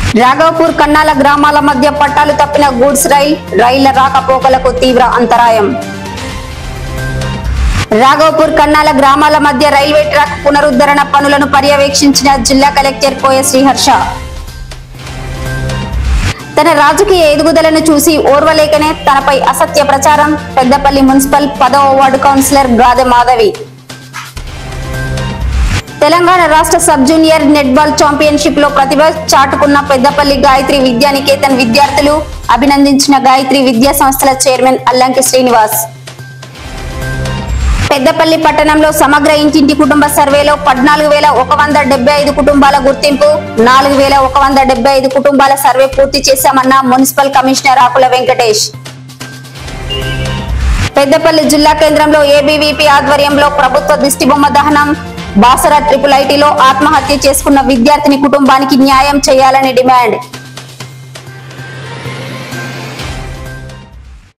రాఘవపూర్ కన్నాల గ్రామాల మధ్య పట్టాలు తప్పిన గూడ్స్ రైల్ రైళ్ల రాకపోకలకు తీవ్ర అంతరాయం రాఘవపూర్ కన్నాల గ్రామాల మధ్య రైల్వే ట్రాక్ పునరుద్ధరణ పనులను పర్యవేక్షించిన జిల్లా కలెక్టర్ కోయ శ్రీహర్ష తన రాజకీయ ఎదుగుదలను చూసి ఓర్వలేకనే తనపై అసత్య ప్రచారం పెద్దపల్లి మున్సిపల్ పదవ వార్డు కౌన్సిలర్ గాదె మాధవి తెలంగాణ రాష్ట్ర సబ్ జూనియర్ నెట్బాల్ ఛాంపియన్షిప్ లో ప్రతిభ చాటుకున్న పెద్దపల్లి గాయత్రి విద్యానికేతన్ విద్యార్థులు అభినందించిన గాయత్రి విద్యా సంస్థల చైర్మన్ అల్లంకి శ్రీనివాస్ పెద్దపల్లి పట్టణంలో సమగ్ర ఇంటింటి కుటుంబ సర్వేలో పద్నాలుగు వేల ఒక వంద డెబ్బై ఐదు కుటుంబాల గుర్తింపు నాలుగు వేల ఒక వంద డెబ్బై ఐదు కుటుంబాల సర్వే పూర్తి చేశామన్న మున్సిపల్ కమిషనర్ ఆకుల వెంకటేష్ పెద్దపల్లి జిల్లా కేంద్రంలో ఏబీవీపీ ఆధ్వర్యంలో ప్రభుత్వ దిష్టిబొమ్మ దహనం బాసర ట్రిపుల్ ఐటీలో ఆత్మహత్య చేసుకున్న విద్యార్థిని కుటుంబానికి న్యాయం చేయాలని డిమాండ్